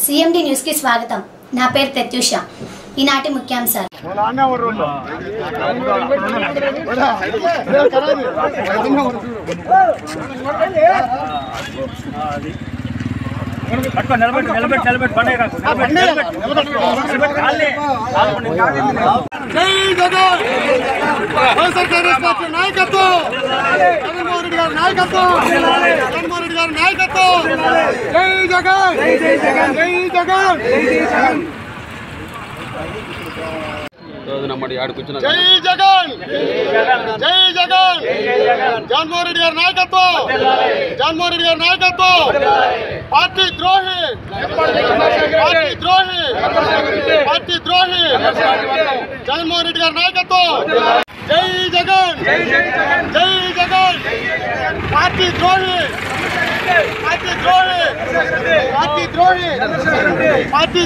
CMD news కి స్వాగతం నా పేరు ప్రత్యూష ఈనాటి ముఖ్యాంశాలు పట్టుకో నిలబెట్టు నిలబెట్టు నిలబెట్టు పండుగ రాకు. నిలబెట్టు నిలబెట్టు నిలబెట్టు కాళ్ళే. జై జగన్ వైఎస్ఆర్ కాంగ్రెస్ పార్టీ నాయకత్వం జగన్మోహన్ రెడ్డి గారి నాయకత్వం జగన్మోహన్ రెడ్డి గారి నాయకత్వం జై జగన్ జై జగన్ రోజు నమ్మడి ఆడుకొచ్చిన జై జగన్ జై జగన్ జగన్మోహన్ రెడ్డి గారి నాయకత్వం జగన్మోహన్ రెడ్డి గారి నాయకత్వం పార్టీ ద్రోహి పార్టీ ద్రోహి పార్టీ ద్రోహి జగన్మోహన్ రెడ్డి గారి నాయకత్వం జై జగన్ జై జగన్ పార్టీ ద్రోహి పార్టీ ద్రోహి పార్టీ ద్రోహి పార్టీ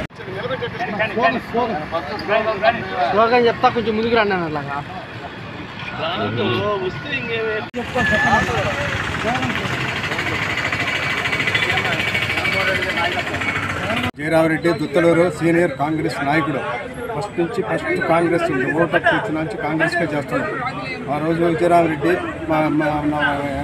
స్లోగన్ చెప్తా కొంచెం ముందుకు రండి అన్న అలాగా జయరామరెడ్డి దుత్తలూరు సీనియర్ కాంగ్రెస్ నాయకుడు ఫస్ట్ నుంచి ఫస్ట్ కాంగ్రెస్ ఓటప్ వచ్చిన నుంచి కాంగ్రెస్కే చేస్తున్నాడు ఆ రోజు జయరామరెడ్డి మా మా నా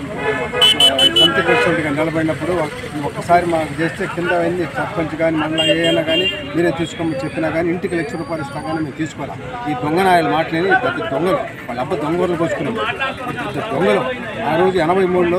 సమితి ప్రెసిడెంట్గా నిలబడినప్పుడు ఒక్- ఒక్కసారి మాకు చేస్తే కింద అయింది సర్పంచ్ కానీ మండలం ఏమైనా కానీ మీరే తీసుకోమని చెప్పినా కానీ ఇంటికి లక్ష రూపాయలు ఇస్తా కానీ మేము తీసుకోవాలి ఈ దొంగ నాయలు మాటలేని ఈ పెద్ద దొంగలు వాళ్ళ అబ్బ దొంగలు పోసుకున్నాం పెద్ద దొంగలు ఆ రోజు ఎనభై మూడులో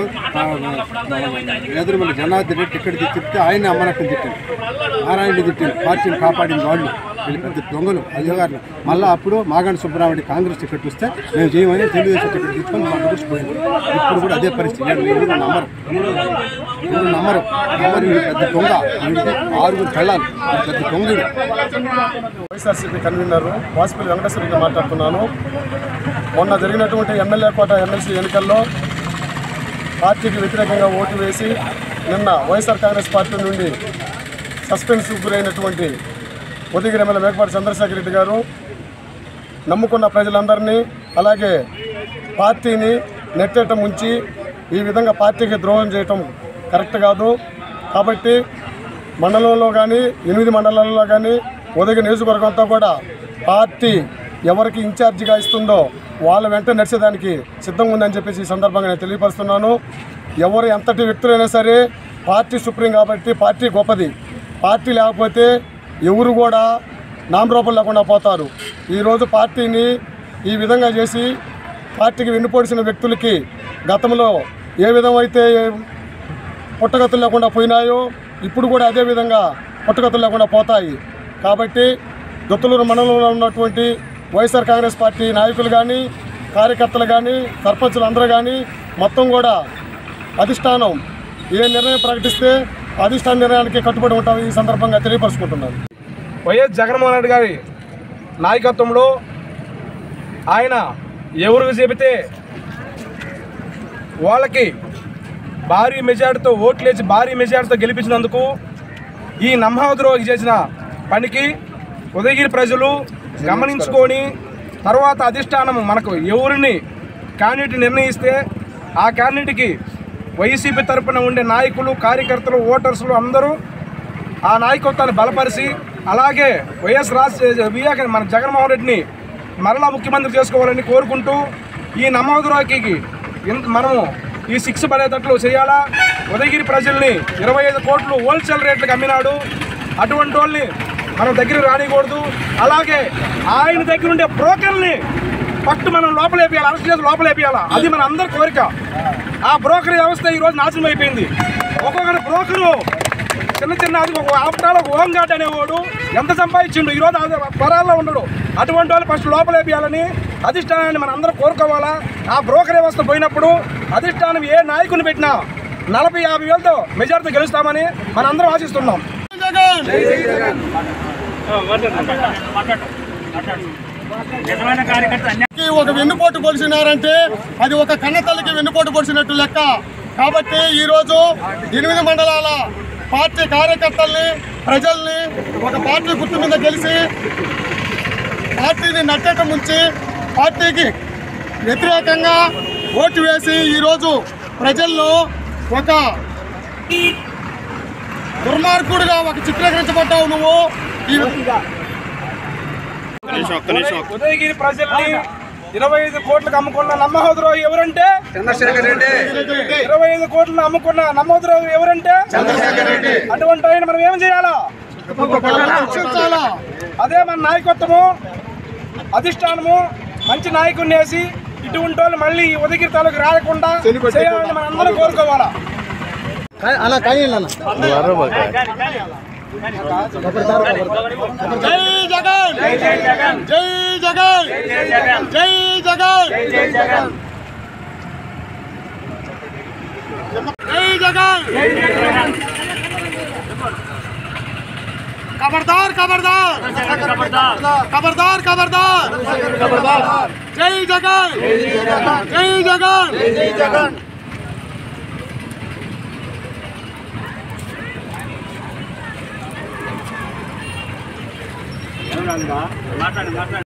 ఎదురుమల్లి జనార్దన్ రెడ్డి టికెట్ తిప్పితే ఆయన అమ్మనక్కని తిట్టాడు నారాయణ తిట్టాడు పార్టీని కాపాడిన వాళ్ళు వీళ్ళు పెద్ద దొంగలు అధికారులు మళ్ళీ అప్పుడు మాగాణి సుబ్బరామరెడ్డి కాంగ్రెస్ టికెట్ వస్తే మేము చేయమని తెలుగుదేశం టికెట్ తీసుకొని మా పోయింది ఇప్పుడు కూడా అదే పరిస్థితి వీళ్ళు ఎవరు నమ్మరు ఎవరు నమ్మరు నమ్మరు వీడు పెద్ద దొంగ వీడికి ఆరుగురు పెళ్ళాలి వీడు పెద్ద దొంగడు వైఎస్ఆర్సీపీ కన్వీనర్ వాసుపల్లి వెంకటేశ్వరరెడ్డి మాట్లాడుతున్నాను మొన్న జరిగినటువంటి ఎమ్మెల్యే కోట ఎమ్మెల్సీ ఎన్నికల్లో పార్టీకి వ్యతిరేకంగా ఓటు వేసి నిన్న వైఎస్ఆర్ కాంగ్రెస్ పార్టీ నుండి సస్పెన్స్ గురైనటువంటి ఉదయగిరి ఎమ్మెల్యే మేకపాటి చంద్రశేఖర్ రెడ్డి గారు నమ్ముకున్న ప్రజలందరినీ అలాగే పార్టీని నెట్టేట ముంచి ఈ విధంగా పార్టీకి ద్రోహం చేయటం కరెక్ట్ కాదు కాబట్టి మండలంలో కానీ ఎనిమిది మండలాల్లో కానీ ఉదయ నియోజకవర్గం అంతా కూడా పార్టీ ఎవరికి ఇన్ఛార్జిగా ఇస్తుందో వాళ్ళ వెంట నడిచేదానికి సిద్ధంగా ఉందని చెప్పేసి ఈ సందర్భంగా నేను తెలియపరుస్తున్నాను ఎవరు ఎంతటి వ్యక్తులైనా సరే పార్టీ సుప్రీం కాబట్టి పార్టీ గొప్పది పార్టీ లేకపోతే ఎవరు కూడా నామరూపం లేకుండా పోతారు ఈరోజు పార్టీని ఈ విధంగా చేసి పార్టీకి వెన్నుపోడిసిన వ్యక్తులకి గతంలో ఏ విధమైతే పుట్టగతులు లేకుండా పోయినాయో ఇప్పుడు కూడా అదే విధంగా పుట్టగతులు లేకుండా పోతాయి కాబట్టి దొత్తులూరు మండలంలో ఉన్నటువంటి వైఎస్ఆర్ కాంగ్రెస్ పార్టీ నాయకులు కానీ కార్యకర్తలు కానీ సర్పంచులు అందరూ కానీ మొత్తం కూడా అధిష్టానం ఏ నిర్ణయం ప్రకటిస్తే అధిష్టాన నిర్ణయానికి కట్టుబడి ఉంటాం ఈ సందర్భంగా తెలియపరుచుకుంటున్నాను వైఎస్ జగన్మోహన్ రెడ్డి గారి నాయకత్వంలో ఆయన ఎవరికి చెబితే వాళ్ళకి భారీ మెజార్టీతో ఓట్లేసి భారీ మెజార్టీతో గెలిపించినందుకు ఈ నమ్మహద్రోహి చేసిన పనికి ఉదయగిరి ప్రజలు గమనించుకొని తర్వాత అధిష్టానం మనకు ఎవరిని క్యాండిడేట్ నిర్ణయిస్తే ఆ క్యాండిడేట్కి వైసీపీ తరపున ఉండే నాయకులు కార్యకర్తలు ఓటర్స్లు అందరూ ఆ నాయకత్వాన్ని బలపరిచి అలాగే వైఎస్ రాజ్ వియాక మన జగన్మోహన్ రెడ్డిని మరలా ముఖ్యమంత్రి చేసుకోవాలని కోరుకుంటూ ఈ నమ్మోదురాకి మనము ఈ శిక్ష పడేటట్లు చేయాలా ఉదయగిరి ప్రజల్ని ఇరవై ఐదు కోట్లు హోల్సేల్ రేట్లకు అమ్మినాడు అటువంటి వాళ్ళని మనం దగ్గర రానికూడదు అలాగే ఆయన దగ్గర ఉండే బ్రోకర్ని ఫస్ట్ మనం లోపలేపియాలి అరెస్ట్ చేసి లోపలేపియాలా అది మన అందరి కోరిక ఆ బ్రోకర్ వ్యవస్థ ఈ రోజు నాశనం అయిపోయింది ఒక్కొక్కటి బ్రోకరు చిన్న చిన్న అది ఒక ఆపటాలు ఒక హోమ్ గార్డ్ అనేవాడు ఎంత సంపాదించిండు ఈ రోజు అది పరాల్లో ఉండడు అటువంటి వాళ్ళు ఫస్ట్ లోపలేపియాలని అధిష్టానాన్ని మనం అందరం కోరుకోవాలా ఆ బ్రోకర్ వ్యవస్థ పోయినప్పుడు అధిష్టానం ఏ నాయకుని పెట్టినా నలభై యాభై వేలతో మెజార్టీ గెలుస్తామని మనందరం ఆశిస్తున్నాం జగన్ నిజమైన కార్యకర్త అన్యాయం కి ఒక వెన్నుపోటు పొడిచినారంటే అది ఒక కన్నతల్లికి వెన్నుపోటు పొడిచినట్టు లెక్క కాబట్టి ఈరోజు ఎనిమిది మండలాల పార్టీ కార్యకర్తల్ని ప్రజల్ని ఒక పార్టీ గుర్తు మీద గెలిచి పార్టీని నట్టేట ముంచి పార్టీకి వ్యతిరేకంగా ఓటు వేసి ఈరోజు ప్రజల్లో ఒక దుర్మార్గుడిగా ఒక చిత్రీకరించబడ్డావు నువ్వు ఈ ఉదయగిరి ప్రజల్ని ఇరవై ఐదు కోట్లకు అమ్ముకున్న నమ్మహోద్రోహి ఎవరంటే ఇరవై ఐదు కోట్లను అమ్ముకున్న నమ్మోద్రోహి ఎవరంటే అటువంటి ఆయన మనం ఏం చేయాలా శిక్షించాలా అదే మన నాయకత్వము అధిష్టానము మంచి నాయకుడిని వేసి ఇటువంటి వాళ్ళు మళ్ళీ ఈ ఉదయగిరి తాలూకు రాకుండా చేయాలని మనం అందరం కోరుకోవాలా అలా కానీ అన్న జై జగన్ జై జగన్ జై జగన్ జై జగన్ खबरदार खबरदार खबरदार खबरदार जय जगन जय जगन जय जगन మాట్లాడండి మాట్లాడండి